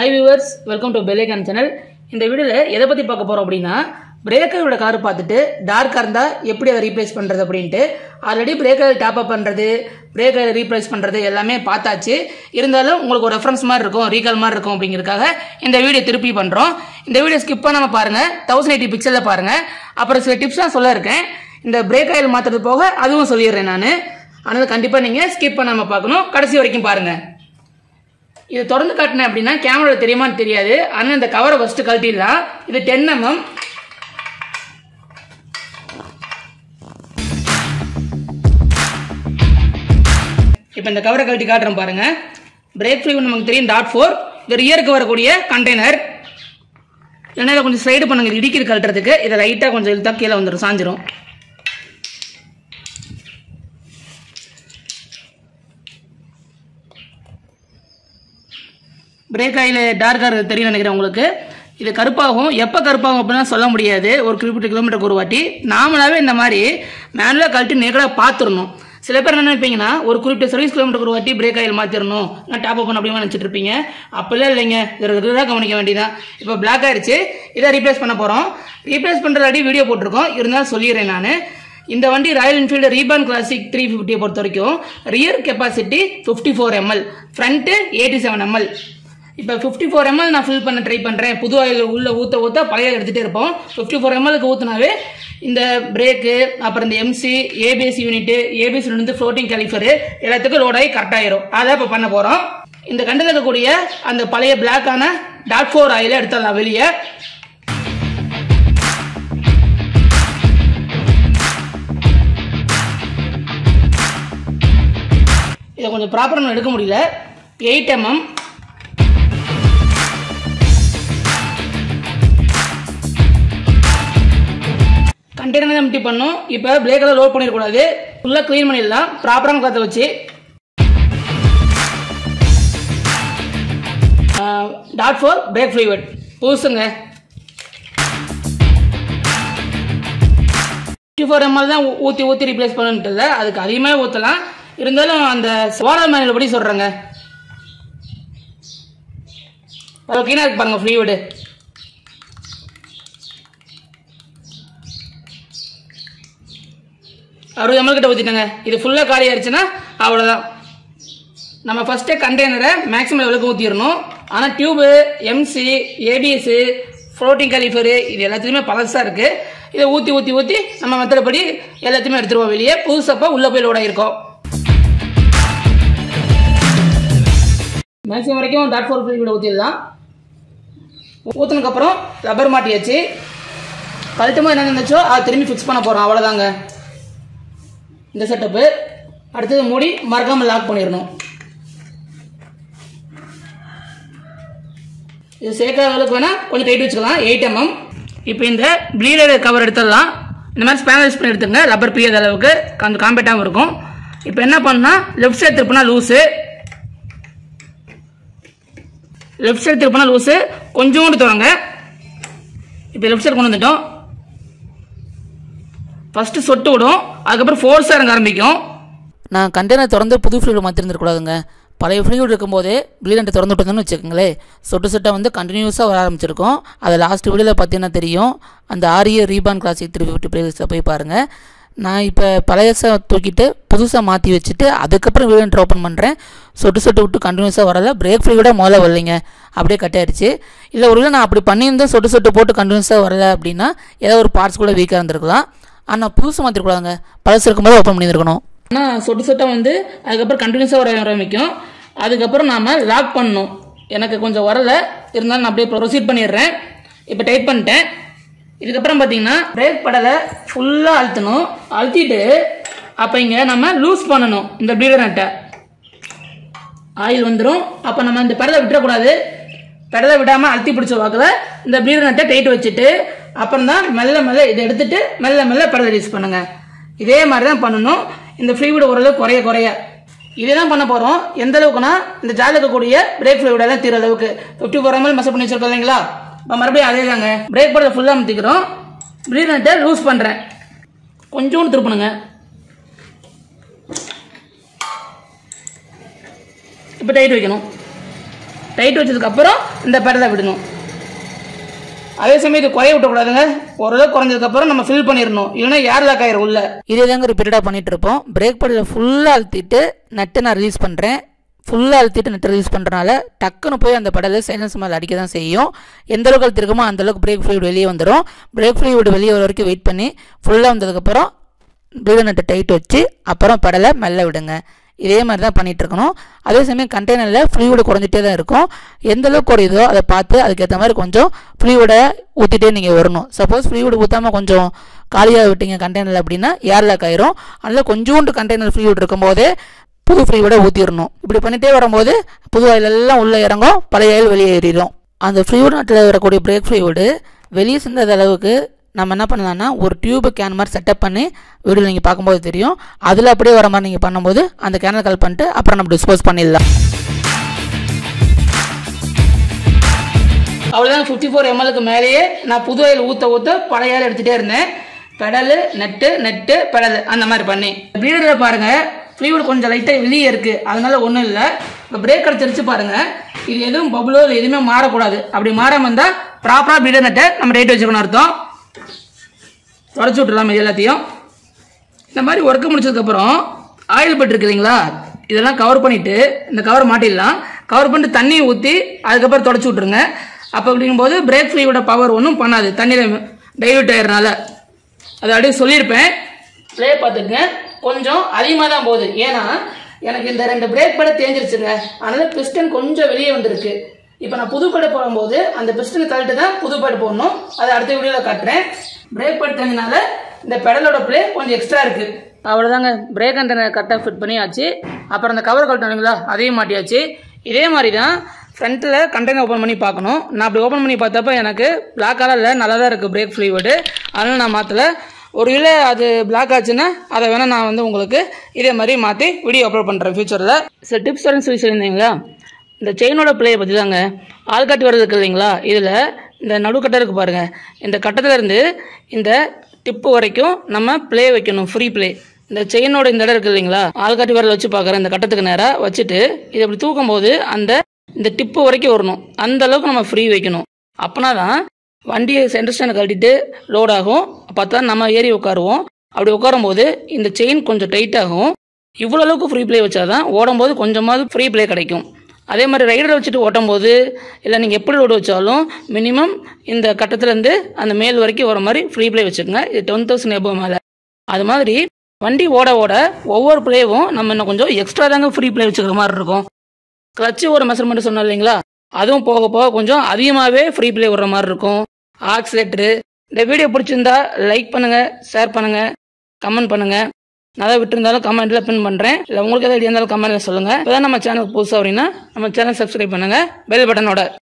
high viewers welcome to பெலேகான் channel இந்த வீடியோவில் எதை பற்றி பார்க்க போகிறோம் அப்படின்னா பிரேக்கரோட கார் பார்த்துட்டு டார்க்காக இருந்தால் எப்படி அதை ரீப்ளேஸ் பண்ணுறது அப்படின்ட்டு ஆல்ரெடி பிரேக்கர் டாப் அப் பண்ணுறது பிரேக்கரை ரீப்ளேஸ் பண்ணுறது எல்லாமே பார்த்தாச்சு இருந்தாலும் உங்களுக்கு ஒரு ரெஃபரன்ஸ் மாதிரி இருக்கும் ரீகால் மாதிரி இருக்கும் அப்படிங்கிறதுக்காக இந்த வீடியோ திருப்பி பண்ணுறோம் இந்த வீடியோ ஸ்கிப் பண்ணாமல் பாருங்கள் தௌசண்ட் எயிட்டி பிக்சலில் பாருங்கள் அப்புறம் சில டிப்ஸ்லாம் சொல்ல இருக்கேன் இந்த பிரேக் ஆயில் மாற்றுறது போக அதுவும் சொல்லிடுறேன் நான் அதனால் கண்டிப்பாக நீங்கள் ஸ்கிப் பண்ணாமல் பார்க்கணும் கடைசி வரைக்கும் பாருங்கள் இதை திறந்து காட்டினேன் அப்படின்னா கேமரா தெரியுமான்னு தெரியாது ஆனால் இந்த கவரை ஃபஸ்ட்டு கழட்டிடலாம் இது டென் எம்எம் இப்போ இந்த கவரை கழட்டி காட்டுறேன் பாருங்க பிரேக் ஃப்ரீ நமக்கு தெரியும் டாட் ஃபோர் இது ரியருக்கு வரக்கூடிய கண்டெய்னர் இல்லைன்னா இதை கொஞ்சம் ஸ்லைடு பண்ணுங்க இது இடிக்கிற கழட்டுறதுக்கு இதை லைட்டாக கொஞ்சம் இழுத்தா கீழே வந்துடும் சாஞ்சிரும் பிரேக் ஆயில் டார்க்காக தெரியும் நினைக்கிறேன் உங்களுக்கு இது கருப்பாகும் எப்போ கருப்பாகும் அப்படின்னா சொல்ல முடியாது ஒரு குறிப்பிட்ட கிலோமீட்டருக்கு ஒரு வாட்டி நாமளாவே இந்த மாதிரி மேனுவலாக கழட்டி நேக்கடாக பார்த்துடணும் சில பேர் என்ன நினைப்பீங்கன்னா ஒரு குறிப்பிட்ட சர்வீஸ் கிலோமீட்டருக்கு ஒரு வாட்டி பிரேக் ஆயில் மாற்றிடணும் நான் டாப் அப் பண்ண அப்படியே நினச்சிட்டு இருப்பீங்க அப்படிலாம் இல்லைங்க இது ரெகுலராக கவனிக்க வேண்டியதான் இப்போ பிளாக் ஆயிடுச்சு இதை ரீப்ளேஸ் பண்ண போகிறோம் ரீப்ளேஸ் பண்ணுறதாடி வீடியோ போட்டிருக்கோம் இருந்தாலும் சொல்லிடுறேன் நான் இந்த வண்டி Royal Enfield reborn classic three ஃபிஃப்டியை பொறுத்த வரைக்கும் rear capacity fifty four ML front eighty seven ML இப்போ ஃபிஃப்டி ஃபோர் எம்எல் நான் ஃபில் பண்ண ட்ரை பண்ணுறேன் புது ஆயில் உள்ள ஊற்ற ஊற்ற பழைய எடுத்துகிட்டே இருப்போம் ஃபிஃப்டி ஃபோர் எம்எல்க்கு ஊற்றினாவே இந்த பிரேக்கு அப்புறம் இந்த MC ABS unit ABS unit floating caliper எல்லாத்துக்கும் லோட் ஆகி கரெக்டாயிரும் அதை இப்போ பண்ண போகிறோம் இந்த கண்டில் இருக்கக்கூடிய அந்த பழைய பிளாக்கான டாட் ஃபோர் ஆயிலை எடுத்துடலாம் வெளியே இதை கொஞ்சம் ப்ராப்பராக எடுக்க முடியல எயிட் எம்எம் கண்டெய்னர் எம்டி பண்ணும் இப்போ பிரேக்கெல்லாம் லோட் பண்ணிடக்கூடாது ஃபுல்லாக க்ளீன் பண்ணிடலாம் ப்ராப்பரான கலத்தை வச்சு டாட் ஃபோர் பிரேக் ஃப்ளூவட் புதுசுங்க ஃபிஃப்டி ஃபோர் எம்எல் தான் ஊற்றி ஊற்றி ரீப்ளேஸ் பண்ணிட்டு இல்லை அதுக்கு அதிகமாக ஊற்றலாம் இருந்தாலும் அந்த வாடர் மேனுவல் படி சொல்கிறேங்க க்ளீனாக இருக்கு பாருங்க ஃப்ளூவிடு அறுபது எம்எல் கிட்ட ஊற்றிட்டேங்க இது ஃபுல்லாக காலி ஆயிடுச்சுன்னா அவ்வளோதான் நம்ம ஃபஸ்ட்டே கண்டெய்னரை மேக்ஸிமம் லெவலுக்கு ஊற்றிடணும் ஆனால் tube MC ABS floating caliper இது எல்லாத்துலேயுமே பழசாக இருக்குது இதை ஊற்றி ஊற்றி ஊற்றி நம்ம மெத்தடப்படி எல்லாத்தையுமே எடுத்துருவோம் வெளியே புதுசப்போ உள்ளே போய் லோட் ஆகிருக்கோம் மேக்ஸிமம் வரைக்கும் டாட் ஃபோர் ஃபில் ஊற்றிடலாம் ஊற்றினதுக்கப்புறம் ரப்பர் மாட்டியாச்சு கழட்டுமோ என்ன இருந்துச்சோ அதை திரும்பி ஃபிக்ஸ் பண்ண போகிறோம் அவ்வளோதாங்க இந்த செட்டப்பு அடுத்தது மூடி மறக்காமல் லாக் பண்ணிடணும் இது சேர்க்காத அளவுக்கு வேணால் கொஞ்சம் டைட் வச்சுக்கலாம் எயிட் எம்எம் இப்போ இந்த ப்ளீடர் கவர் எடுத்துடலாம் இந்த மாதிரி ஸ்பேனல்ஸ் பண்ணி எடுத்துங்க ரப்பர் பிரியாத அளவுக்கு அந்த காம்பேட்டாகவும் இருக்கும் இப்போ என்ன பண்ணால் லெஃப்ட் சைடு திருப்பினா லூஸு லெஃப்ட் சைடு திருப்பினா லூஸு கொஞ்சோண்டு தொடங்க இப்போ லெஃப்ட் சைடு கொண்டு வந்துட்டோம் ஃபஸ்ட்டு சொட்டு விடும் அதுக்கப்புறம் ஃபோர்ஸாக இறங்க ஆரம்பிக்கும் நான் கண்டெய்னர் திறந்து புது ஃப்ளூட் மாற்றிருந்துருக்கூடாதுங்க பழைய ஃப்ளூட் இருக்கும்போதே ப்ளீடண்ட்டை திறந்து விட்டுருந்தோன்னு வச்சுக்கோங்களேன் சொட்டு சொட்டாக வந்து கண்டினியூஸாக வர ஆரம்பிச்சிருக்கும் அதை லாஸ்ட் வீடியோவில் பார்த்தீங்கன்னா தெரியும் அந்த ஆரிய ரீபான் கிளாசிக் த்ரீ ஃபிஃப்டி பிளேலிஸ்ட்டை போய் பாருங்கள் நான் இப்போ பழையசை தூக்கிட்டு புதுசாக மாற்றி வச்சுட்டு அதுக்கப்புறம் வீடியோ ஓப்பன் பண்ணுறேன் சொட்டு சொட்டு விட்டு கண்டினியூஸாக வரல பிரேக் ஃப்ரீ விட முதல்ல வரலைங்க அப்படியே கட் ஆயிடுச்சு இல்லை ஒருவேளை நான் அப்படி பண்ணியிருந்தேன் சொட்டு சொட்டு போட்டு கண்டினியூஸாக வரல அப்படின்னா ஏதோ ஒரு பார்ட்ஸ் கூட வீக்காக இருந்திருக்கலாம் ஆனால் புதுசு மாற்றிருக்கூடாதுங்க பழசு இருக்கும்போது ஓப்பன் பண்ணியிருக்கணும் ஆனால் சொட்டு சொட்டாக வந்து அதுக்கப்புறம் கண்டினியூஸாக வர ஆரம்பிக்கும் அதுக்கப்புறம் நாம் லாக் பண்ணணும் எனக்கு கொஞ்சம் வரல இருந்தாலும் நான் அப்படியே ப்ரொசீட் பண்ணிடுறேன் இப்போ டைட் பண்ணிட்டேன் இதுக்கப்புறம் பார்த்தீங்கன்னா பிரேக் படலை ஃபுல்லாக அழுத்தணும் அழுத்திட்டு அப்போ இங்கே நம்ம லூஸ் பண்ணணும் இந்த ப்ளீடர் நட்டை ஆயில் வந்துடும் அப்போ நம்ம இந்த பெடலை விட்டுறக்கூடாது பெடலை விடாமல் அழுத்தி பிடிச்ச வாக்கில் இந்த ப்ளீடர் நட்டை டைட் வச்சுட்டு அப்புறம் தான் மெல்ல மெல்ல இதை எடுத்துட்டு மெல்ல மெல்ல பெடலை ரிலீஸ் பண்ணுங்க இதே மாதிரி தான் பண்ணணும் இந்த ஃப்ளூயிட் ஓரளவு குறைய குறைய இதே தான் பண்ண போகிறோம் எந்த அளவுக்குனா இந்த ஜாலில் இருக்கக்கூடிய பிரேக் ஃப்ளூயிட் எல்லாம் தீர அளவுக்கு ஃபிஃப்டி ஃபோர் எம்எல் மெசர் பண்ணி வச்சிருக்கோம் இல்லைங்களா இப்போ மறுபடியும் அதே தாங்க பிரேக் படலை ஃபுல்லாக அமுத்திக்கிறோம் ப்ளீடர் நட்டை லூஸ் பண்ணுறேன் கொஞ்சோண்டு திருப்பணுங்க இப்போ டைட் வைக்கணும் டைட் வச்சதுக்கப்புறம் இந்த பெடலை விடணும் அதே சமயம் இது குறைய விட்டக்கூடாதுங்க ஓரளவுக்கு குறைஞ்சதுக்கப்புறம் நம்ம ஃபில் பண்ணிடணும் இல்லைன்னா ஏர் லாக் ஆயிரும் உள்ள இதே தாங்க ரிப்பீட்டடாக பண்ணிட்டு இருப்போம் பிரேக் படியில் ஃபுல்லாக அழுத்திட்டு நட்டை நான் ரிலீஸ் பண்ணுறேன் ஃபுல்லாக அழுத்திட்டு நட்டு ரிலீஸ் பண்ணுறனால டக்குன்னு போய் அந்த படலை சைலன்ஸ் மேலே அடிக்க தான் செய்யும் எந்த அளவுக்கு அழுத்திருக்கோமோ அந்த அளவுக்கு பிரேக் ஃப்ளூயிட் வெளியே வந்துடும் பிரேக் ஃப்ளூயிட் வெளியே வர வரைக்கும் வெயிட் பண்ணி ஃபுல்லாக வந்ததுக்கப்புறம் ப்ளீடர் நட்டை டைட் வச்சு அப்புறம் படலை மெல்ல விடுங்க இதே மாதிரி தான் பண்ணிட்டு இருக்கணும் அதே சமயம் கண்டெய்னரில் ஃப்ளூயிடு குறைஞ்சிட்டே தான் இருக்கும் எந்த அளவுக்கு குறையுதோ அதை பார்த்து அதுக்கேற்ற மாதிரி கொஞ்சம் ஃப்ளூயிடை ஊற்றிட்டே நீங்கள் வரணும் சப்போஸ் ஃப்ளூயிடு ஊற்றாமல் கொஞ்சம் காலியாக விட்டீங்க கண்டெய்னர் அப்படின்னா ஏர் லாக் ஆயிரும் அதனால் கொஞ்சோண்டு கண்டெய்னர் ஃப்ளூயிட் இருக்கும்போதே புது ஃப்ளூயிடை ஊற்றிடணும் இப்படி பண்ணிட்டே வரும்போது புது ஆயில் எல்லாம் உள்ளே இறங்கும் பழைய ஆயில் வெளியே ஏறிடும் அந்த ஃப்ளூயிட் நாட்டில் வரக்கூடிய பிரேக் ஃப்ளூயிடு வெளியே சிந்தாத அளவுக்கு நம்ம என்ன பண்ணலாம்னா ஒரு டியூப் கேன் மாதிரி செட்டப் பண்ணி வீடியோ நீங்கள் பார்க்கும்போது தெரியும் அதில் அப்படியே வர மாதிரி நீங்கள் பண்ணும்போது அந்த கேனை கால் பண்ணிட்டு அப்புறம் நம்ம டிஸ்போஸ் பண்ணிடலாம் அவ்வளோதான் ஃபிஃப்டி ஃபோர் எம்எல்க்கு மேலேயே நான் புது ஆயில் ஊற்ற ஊற்ற பழைய ஆயில் எடுத்துகிட்டே இருந்தேன் பெடலு நெட்டு நெட்டு பெடலு அந்த மாதிரி பண்ணி ப்ளீடரில் பாருங்க ஃப்ளூயிட் கொஞ்சம் லைட்டாக வெளியே இருக்குது அதனால ஒன்றும் இல்லை இப்போ பிரேக் அடிச்சிருச்சு பாருங்க இது எதுவும் பபுளோ இல்லை எதுவுமே மாறக்கூடாது அப்படி மாறாமல் இருந்தால் ப்ராப்பராக ப்ளீடர் நெட்டை நம்ம ரைட் வச்சுக்கணும் அர்த்தம் தொடச்சி விட்டுலாம் இது எல்லாத்தையும் இந்த மாதிரி ஒர்க்கு முடிச்சதுக்கப்புறம் ஆயில் பட்டு இருக்கு இல்லைங்களா இதெல்லாம் கவர் பண்ணிட்டு இந்த கவர் மாட்டிடலாம் கவர் பண்ணிட்டு தண்ணியை ஊற்றி அதுக்கப்புறம் தொடச்சி விட்ருங்க அப்போ அப்படிங்கும்போது பிரேக் ஃப்ளீயோட பவர் ஒன்றும் பண்ணாது தண்ணியில் டைல்யூட் ஆகிறனால அது அப்படியே சொல்லியிருப்பேன் ப்ளே பார்த்துக்குங்க கொஞ்சம் அதிகமாக தான் போகுது ஏன்னா எனக்கு இந்த ரெண்டு பிரேக் படை தேஞ்சிருச்சுங்க அதனால பிஸ்டன் கொஞ்சம் வெளியே வந்திருக்கு இப்போ நான் புது படை போடும்போது அந்த பிஸ்டன் கழட்டு தான் புது படை போடணும் அதை அடுத்த வீடியோவில் காட்டுறேன் பிரேக் படை தேஞ்சனால இந்த பெடலோட ப்ளே கொஞ்சம் எக்ஸ்ட்ரா இருக்கு அவ்வளோதாங்க பிரேக் அண்டனை கரெக்டாக ஃபிட் பண்ணியாச்சு அப்புறம் அந்த கவர் கழட்டணுங்களா அதையும் மாட்டியாச்சு இதே மாதிரி தான் ஃப்ரண்ட்டில் கண்டெய்னர் ஓப்பன் பண்ணி பார்க்கணும் நான் அப்படி ஓப்பன் பண்ணி பார்த்தப்ப எனக்கு பிளாக் கலரில் நல்லா தான் இருக்குது பிரேக் ஃப்ளீவுடு அதனால் நான் மாற்றலை ஒரு வேளை அது பிளாக் ஆச்சுன்னா அதை வேணால் நான் வந்து உங்களுக்கு இதே மாதிரி மாற்றி வீடியோ அப்லோட் பண்ணுறேன் ஃபியூச்சரில் சில டிப்ஸ் வரேன்னு சொல்லி சொல்லியிருந்தீங்களா இந்த செயினோட பிளேயை பற்றி தாங்க ஆள்காட்டி வர்றது இருக்கு இல்லைங்களா இதில் இந்த நடுக்கட்டை இருக்குது பாருங்கள் இந்த கட்டத்துல இருந்து இந்த டிப்பு வரைக்கும் நம்ம ப்ளே வைக்கணும் ஃப்ரீ ப்ளே இந்த செயினோட இந்த இடம் இருக்கு இல்லைங்களா ஆள்காட்டி வரல வச்சு பார்க்குறேன் இந்த கட்டத்துக்கு நேராக வச்சுட்டு இதை இப்படி தூக்கும் போது அந்த இந்த டிப்பு வரைக்கும் வரணும் அந்த அளவுக்கு நம்ம ஃப்ரீ வைக்கணும் அப்போனா தான் வண்டியை சென்டர் ஸ்டாண்டை கழட்டிட்டு லோட் ஆகும் பார்த்தா நம்ம ஏறி உட்காருவோம் அப்படி உட்காரும்போது இந்த செயின் கொஞ்சம் டைட் ஆகும் இவ்வளோ அளவுக்கு ஃப்ரீ ப்ளே வச்சாதான் ஓடும்போது கொஞ்சமாவது ஃப்ரீ ப்ளே கிடைக்கும் அதே மாதிரி ரைடரை வச்சுட்டு ஓட்டும் போது இல்லை நீங்கள் எப்படி லோடு வச்சாலும் மினிமம் இந்த கட்டத்துலேருந்து அந்த மேல் வரைக்கும் வர மாதிரி ஃப்ரீ ப்ளே வச்சுக்கோங்க இது டென் தௌசண்ட் எபோ மேலே அது மாதிரி வண்டி ஓட ஓட ஒவ்வொரு ப்ளேவும் நம்ம இன்னும் கொஞ்சம் எக்ஸ்ட்ரா தாங்க ஃப்ரீ ப்ளே வச்சுக்கிற மாதிரி இருக்கும் கிளச்சு ஒரு மெஷர்மெண்ட் சொன்னோம் இல்லைங்களா அதுவும் போக போக கொஞ்சம் அதிகமாகவே ஃப்ரீ ப்ளே விடுற மாதிரி இருக்கும் ஆக்சிலேட்டரு இந்த வீடியோ பிடிச்சிருந்தா லைக் பண்ணுங்க ஷேர் பண்ணுங்க கமெண்ட் பண்ணுங்க நான் அதை விட்டுருந்தாலும் கமெண்ட்ல பின் பண்றேன் இல்லை உங்களுக்கு எதாவது ஐடியா இருந்தாலும் கமெண்ட்ல சொல்லுங்க இப்பதான் நம்ம சேனல் புதுசா அப்படின்னா நம்ம சேனல் சப்ஸ்கிரைப் பண்ணுங்க பெல் பட்டனோட